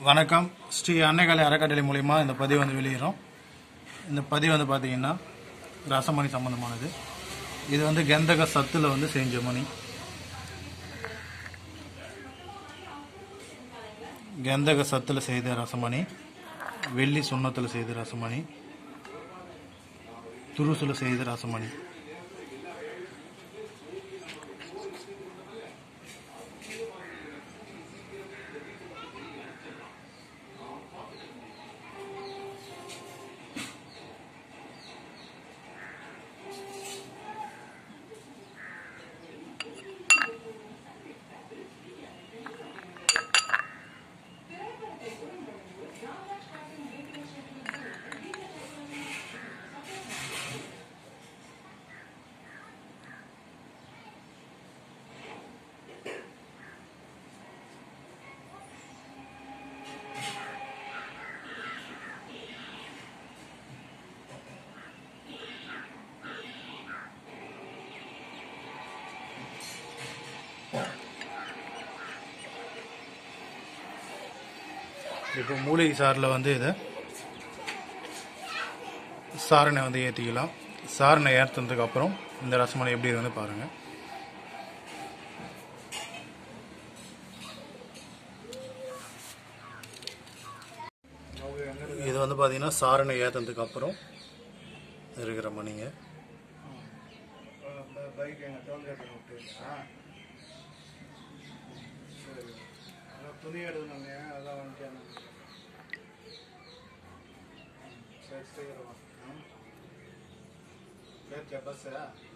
வணக்கம் ஸ்ரீ அன்னைகாலை அறக்கட்டளை மூலிமா இந்த பதிவு வந்து வெளியிடும் இந்த பதிவு வந்து பார்த்தீங்கன்னா ரசமணி சம்பந்தமானது இது வந்து கந்தக சத்துல வந்து செஞ்ச மணி கந்தக சத்துல செய்த ரசமணி வெள்ளி சுண்ணத்தில் செய்த ரசமணி துருசுல செய்த ரசமணி இப்போ மூலிகை சாறில் வந்து இதை சாரணை வந்து ஏற்றிக்கலாம் சாரணை ஏற்றுனதுக்கு அப்புறம் இந்த ரசமலை எப்படி வந்து பாருங்கள் இது வந்து பார்த்தீங்கன்னா சாரணை ஏற்றுனதுக்கு அப்புறம் இருக்கிற மணிங்க பைக் எங்கள் டோல்கேட்டில் விட்டுருக்கா சரி அதான் துணி எடுக்கணுங்க அதான் வந்துட்டேன் சரி சீக்கிரம் வா ம். லேட் பஸ்ஸு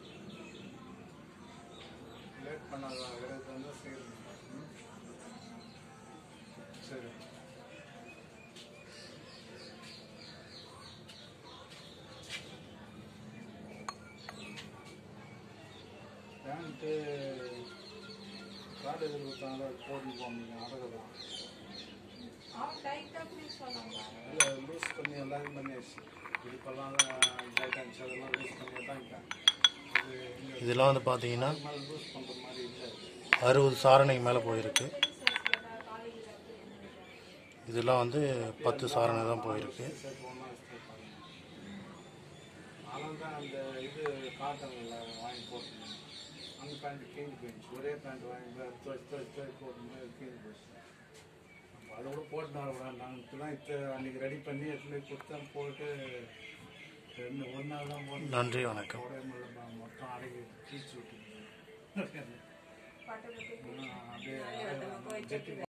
லேட் பண்ணாத இருபது வந்து சீக்கிரம் ம். சரி பேண்ட்டு கார்டு எதிர்ப்பு கொடுத்தாங்க போட்டு போனீங்க அடகதான் இல்லை லூஸ் பண்ணி எல்லாரும் பண்ணியாச்சு இடுப்பெல்லாம் டைட் ஆச்சு அதெல்லாம் லூஸ் பண்ணி தான் இருக்கேன் இது இங்கே இதெல்லாம் வந்து பார்த்தீங்கன்னா மேலே லூஸ் பண்ணுற மாதிரி இல்லை அறுபது சாரணைக்கு மேலே போயிருக்கு இதெல்லாம் வந்து பத்து சாரணை தான் போயிருக்கு சேர்த்து ஒன்றா ஸ்டே பண்ணேன் ஆனால் தான் அந்த இது காட்டனில் வாங்கி போட்டுருந்தேன் அந்த பேண்ட் கிழிஞ்சு போயிடுச்சு ஒரே பேண்ட் வாங்கி துவச்சி துவச்சி துவச்சி போட்டுருந்தேன் கிழிஞ்சு போயிடுச்சு அப்ப அதை கூட போட்டு வரக்கூடாது நாங்கள் இப்போ தான் இப்போ அன்றைக்கி ரெடி பண்ணி எடுத்துகிட்டு போய் கொடுத்தா போட்டு ரெண்டு ஒரு நாள் தான் போட்டு நன்றி வணக்கம் ஒரே முள்ள மொத்தம் அடக்கி கீச்சு விட்டு அப்படியே ஜெட்டி